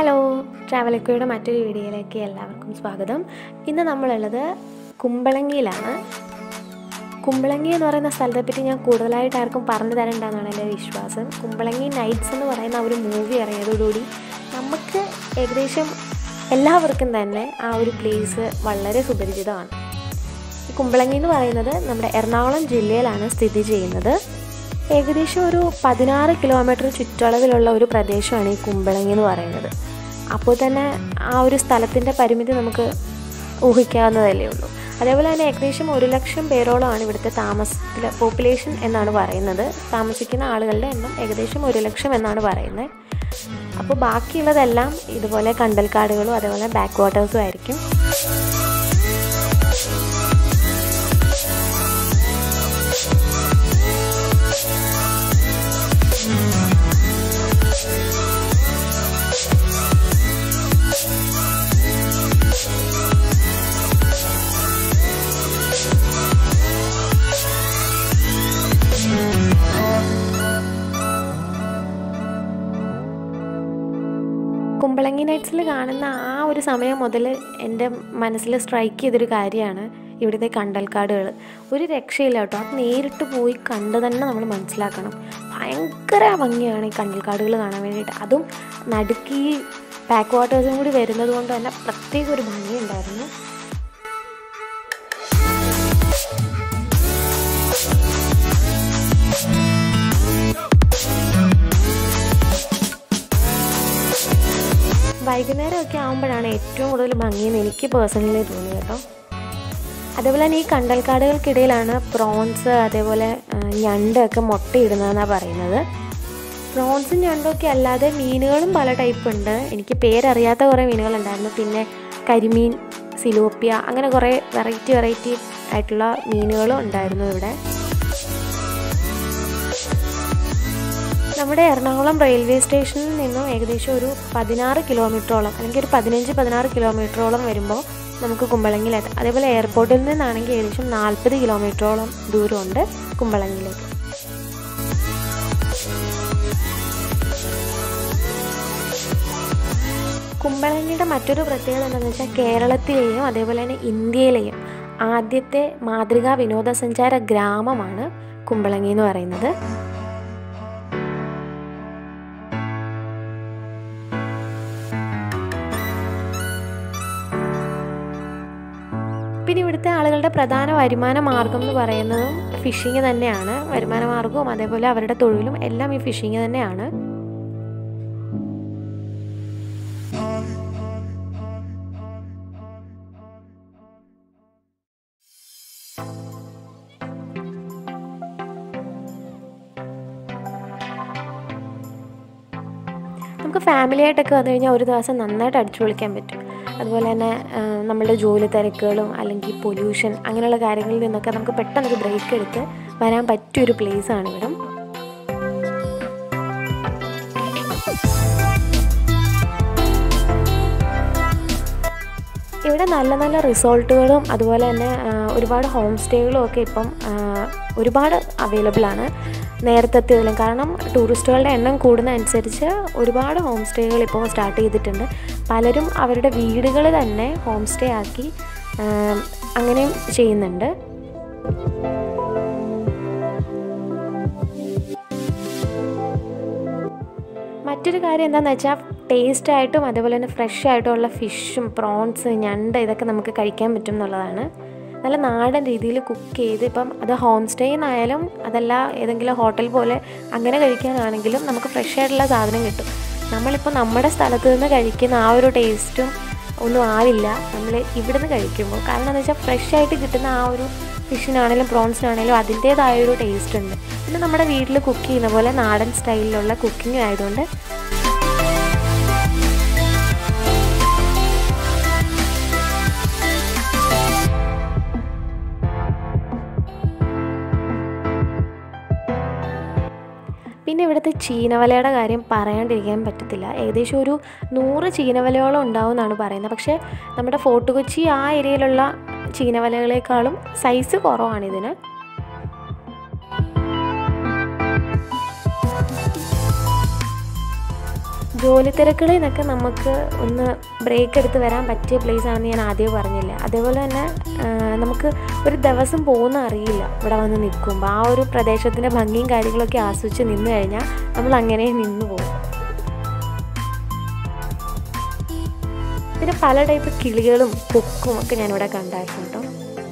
hello ട്രാവലക്കോയുടെ മറ്റൊരു വീഡിയോയിലേക്ക് എല്ലാവർക്കും സ്വാഗതം ഇന്ന് നമ്മളുള്ളത് കുമ്പളങ്ങിയിലാണ് കുമ്പളങ്ങി എന്ന് പറയുന്ന സ്ഥലത്തെ പറ്റി ഞാൻ കൂടുതലായിട്ട് ആർക്കും പറഞ്ഞു തരണ്ടെന്നാണ് എൻ്റെ വിശ്വാസം കുമ്പളങ്ങി നൈറ്റ്സ് എന്ന് പറയുന്ന ആ ഒരു മൂവി ഇറങ്ങിയതോടുകൂടി നമുക്ക് ഏകദേശം എല്ലാവർക്കും തന്നെ ആ ഒരു പ്ലേസ് വളരെ സുപരിചിതമാണ് ഈ കുമ്പളങ്ങി എന്ന് പറയുന്നത് നമ്മുടെ എറണാകുളം ജില്ലയിലാണ് സ്ഥിതി ചെയ്യുന്നത് ഏകദേശം ഒരു പതിനാറ് കിലോമീറ്റർ ചുറ്റളവിലുള്ള ഒരു പ്രദേശമാണ് ഈ കുമ്പളങ്ങി എന്ന് പറയുന്നത് അപ്പോൾ തന്നെ ആ ഒരു സ്ഥലത്തിൻ്റെ പരിമിതി നമുക്ക് ഊഹിക്കാവുന്നതല്ലേ ഉള്ളൂ അതേപോലെ തന്നെ ഏകദേശം ഒരു ലക്ഷം പേരോളമാണ് ഇവിടുത്തെ താമസത്തിലെ പോപ്പുലേഷൻ എന്നാണ് പറയുന്നത് താമസിക്കുന്ന ആളുകളുടെ എണ്ണം ഏകദേശം ഒരു ലക്ഷം എന്നാണ് പറയുന്നത് അപ്പോൾ ബാക്കിയുള്ളതെല്ലാം ഇതുപോലെ കണ്ടൽക്കാടുകളും അതേപോലെ ബാക്ക് വാട്ടേഴ്സും ആയിരിക്കും കുമ്പളങ്ങി നൈറ്റ്സിൽ കാണുന്ന ആ ഒരു സമയം മുതൽ എൻ്റെ മനസ്സിൽ സ്ട്രൈക്ക് ചെയ്തൊരു കാര്യമാണ് ഇവിടുത്തെ കണ്ടൽക്കാടുകൾ ഒരു രക്ഷയില്ല കേട്ടോ അത് നേരിട്ട് പോയി കണ്ട് തന്നെ നമ്മൾ മനസ്സിലാക്കണം ഭയങ്കര ഭംഗിയാണ് ഈ കണ്ടൽക്കാടുകൾ കാണാൻ വേണ്ടിയിട്ട് അതും നടുക്കി ബാക്ക് വാട്ടേഴ്സും കൂടി വരുന്നത് കൊണ്ട് തന്നെ പ്രത്യേക ഒരു ഭംഗിയുണ്ടായിരുന്നു വൈകുന്നേരമൊക്കെ ആകുമ്പോഴാണ് ഏറ്റവും കൂടുതൽ ഭംഗിയെന്ന് എനിക്ക് പേഴ്സണലി തോന്നി കേട്ടോ അതേപോലെ തന്നെ ഈ കണ്ടൽക്കാടുകൾക്കിടയിലാണ് പ്രോൺസ് അതേപോലെ ആ, ഞണ്ടൊക്കെ മുട്ടയിടുന്നതെന്നാണ് പറയുന്നത് പ്രോൺസും ഞണ്ടൊക്കെ അല്ലാതെ മീനുകളും പല ടൈപ്പ് ഉണ്ട് എനിക്ക് പേരറിയാത്ത കുറേ മീനുകളുണ്ടായിരുന്നു പിന്നെ കരിമീൻ സിലോപ്പിയ അങ്ങനെ കുറേ വെറൈറ്റി വെറൈറ്റി ആയിട്ടുള്ള മീനുകളും ഉണ്ടായിരുന്നു ഇവിടെ നമ്മുടെ എറണാകുളം റെയിൽവേ സ്റ്റേഷനിൽ നിന്നും ഏകദേശം ഒരു പതിനാറ് കിലോമീറ്ററോളം അല്ലെങ്കിൽ ഒരു പതിനഞ്ച് പതിനാറ് കിലോമീറ്ററോളം വരുമ്പോൾ നമുക്ക് കുമ്പളങ്ങിയിലെത്താം അതേപോലെ എയർപോർട്ടിൽ നിന്നാണെങ്കിൽ ഏകദേശം നാൽപ്പത് കിലോമീറ്ററോളം ദൂരമുണ്ട് കുമ്പളങ്ങിയിലേക്ക് കുമ്പളങ്ങിയുടെ മറ്റൊരു പ്രത്യേകത എന്താണെന്ന് വെച്ചാൽ കേരളത്തിലെയും അതേപോലെ തന്നെ ഇന്ത്യയിലെയും ആദ്യത്തെ മാതൃകാ വിനോദസഞ്ചാര ഗ്രാമമാണ് കുമ്പളങ്ങി എന്ന് പറയുന്നത് പിന്നെ ഇവിടുത്തെ ആളുകളുടെ പ്രധാന വരുമാന മാർഗം എന്ന് പറയുന്നതും ഫിഷിങ് തന്നെയാണ് വരുമാന മാർഗവും അതേപോലെ അവരുടെ തൊഴിലും എല്ലാം ഈ ഫിഷിങ് തന്നെയാണ് നമുക്ക് ഫാമിലി ആയിട്ടൊക്കെ വന്നു കഴിഞ്ഞാൽ ഒരു ദിവസം നന്നായിട്ട് അടിച്ചു പൊളിക്കാൻ പറ്റും അതുപോലെ തന്നെ ആ, നമ്മളുടെ ജോലി തിരക്കുകളും അല്ലെങ്കിൽ പൊല്യൂഷൻ അങ്ങനെയുള്ള കാര്യങ്ങളിൽ നിന്നൊക്കെ നമുക്ക് പെട്ടെന്ന് ഒരു ബ്രേക്ക് എടുത്ത് വരാൻ പറ്റിയൊരു പ്ലേസാണ് ഇവിടം ഇവിടെ നല്ല നല്ല റിസോർട്ടുകളും അതുപോലെ തന്നെ ആ, ഒരുപാട് ഹോം സ്റ്റേകളും ഒക്കെ ഇപ്പം ആ, ഒരുപാട് അവൈലബിൾ ആണ് നേരത്തെത്തിയതിലും കാരണം ടൂറിസ്റ്റുകളുടെ എണ്ണം കൂടുന്നതനുസരിച്ച് ഒരുപാട് ഹോം സ്റ്റേകൾ ഇപ്പോൾ സ്റ്റാർട്ട് ചെയ്തിട്ടുണ്ട് പലരും അവരുടെ വീടുകൾ തന്നെ ഹോം സ്റ്റേ ആക്കി ആ, അങ്ങനെയും ചെയ്യുന്നുണ്ട് മറ്റൊരു കാര്യം എന്താണെന്ന് വെച്ചാൽ ടേസ്റ്റ് ആയിട്ടും അതേപോലെ തന്നെ ഫ്രഷ് ആയിട്ടുള്ള ഫിഷും പ്രോൺസ് ഞണ്ട് ഇതൊക്കെ നമുക്ക് കഴിക്കാൻ പറ്റും എന്നുള്ളതാണ് നല്ല നാടൻ രീതിയിൽ കുക്ക് ചെയ്ത് ഇപ്പം അത് ഹോം സ്റ്റേ എന്നായാലും അതല്ല ഏതെങ്കിലും ഹോട്ടൽ പോലെ അങ്ങനെ കഴിക്കാനാണെങ്കിലും നമുക്ക് ഫ്രഷ് ആയിട്ടുള്ള സാധനം കിട്ടും നമ്മളിപ്പോൾ നമ്മുടെ സ്ഥലത്ത് നിന്ന് കഴിക്കുന്ന ആ ഒരു ടേസ്റ്റും ഒന്നും ആവില്ല നമ്മൾ ഇവിടുന്ന് കഴിക്കുമ്പോൾ കാരണം എന്താ വെച്ചാൽ ഫ്രഷ് ആയിട്ട് കിട്ടുന്ന ആ ഒരു ഫിഷിനാണെങ്കിലും പ്രോൺസിനാണെങ്കിലും അതിൻ്റേതായ ഒരു ടേസ്റ്റ് ഉണ്ട് പിന്നെ നമ്മുടെ വീട്ടിൽ കുക്ക് ചെയ്യുന്ന പോലെ നാടൻ സ്റ്റൈലിലുള്ള കുക്കിംഗ് ആയതുകൊണ്ട് പിന്നെ ഇവിടുത്തെ ചീനവലയുടെ കാര്യം പറയാണ്ടിരിക്കാൻ പറ്റത്തില്ല ഏകദേശം ഒരു നൂറ് ചീനവലയോളം ഉണ്ടാവും എന്നാണ് പറയുന്നത് പക്ഷേ നമ്മുടെ ഫോർട്ട് കൊച്ചി ആ ഏരിയയിലുള്ള ചീനവലകളെക്കാളും സൈസ് കുറവാണ് ഇതിന് ജോലി തിരക്കുകളിൽ നിന്നൊക്കെ നമുക്ക് ഒന്ന് ബ്രേക്ക് എടുത്ത് വരാൻ പറ്റിയ പ്ലേസ് ആണെന്ന് ഞാൻ ആദ്യം പറഞ്ഞില്ല അതേപോലെ തന്നെ ആ, നമുക്ക് ഒരു ദിവസം പോകുന്ന അറിയില്ല ഇവിടെ വന്ന് നിൽക്കുമ്പോൾ ആ ഒരു പ്രദേശത്തിൻ്റെ ഭംഗിയും കാര്യങ്ങളൊക്കെ ആസ്വദിച്ച് നിന്ന് കഴിഞ്ഞാൽ നമ്മൾ അങ്ങനെ നിന്ന് പോകും പിന്നെ പല ടൈപ്പ് കിളികളും കൊക്കും ഒക്കെ ഞാനിവിടെ കണ്ടായിരുന്നു കേട്ടോ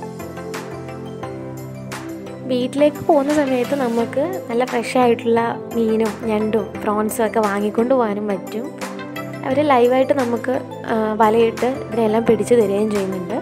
വീട്ടിലേക്ക് പോകുന്ന സമയത്ത് നമുക്ക് നല്ല ഫ്രഷ് ആയിട്ടുള്ള മീനും ഞണ്ടും പ്രോൺസും ഒക്കെ വാങ്ങിക്കൊണ്ട് പോകാനും പറ്റും അവർ ലൈവായിട്ട് നമുക്ക് ആ, വലയിട്ട് ഇതിനെല്ലാം പിടിച്ചു തരികയും ചെയ്യുന്നുണ്ട്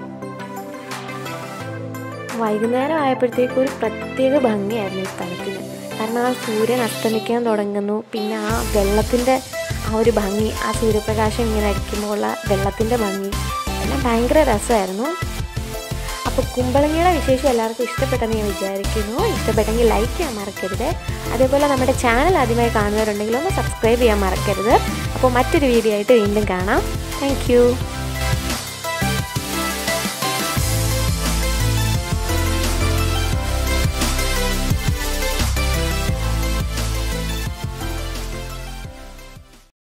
വൈകുന്നേരം ആയപ്പോഴത്തേക്കും ഒരു പ്രത്യേക ഭംഗിയായിരുന്നു ഈ സ്ഥലത്തിന് കാരണം ആ സൂര്യൻ അസ്തമിക്കാൻ തുടങ്ങുന്നു പിന്നെ ആ വെള്ളത്തിൻ്റെ ആ ഒരു ഭംഗി ആ സൂര്യപ്രകാശം ഇങ്ങനെ അടിക്കുമ്പോൾ ഉള്ള വെള്ളത്തിൻ്റെ ഭംഗി എല്ലാം ഭയങ്കര രസമായിരുന്നു അപ്പോൾ കുമ്പളങ്ങിയുടെ വിശേഷം എല്ലാവർക്കും ഇഷ്ടപ്പെട്ടെന്ന് ഞാൻ വിചാരിക്കുന്നു ഇഷ്ടപ്പെട്ടെങ്കിൽ ലൈക്ക് ചെയ്യാൻ മറക്കരുത് അതേപോലെ നമ്മുടെ ചാനൽ ആദ്യമായി കാണുന്നവരുണ്ടെങ്കിൽ ഒന്ന് സബ്സ്ക്രൈബ് ചെയ്യാൻ മറക്കരുത് അപ്പോൾ മറ്റൊരു വീഡിയോ ആയിട്ട് വീണ്ടും കാണാം താങ്ക്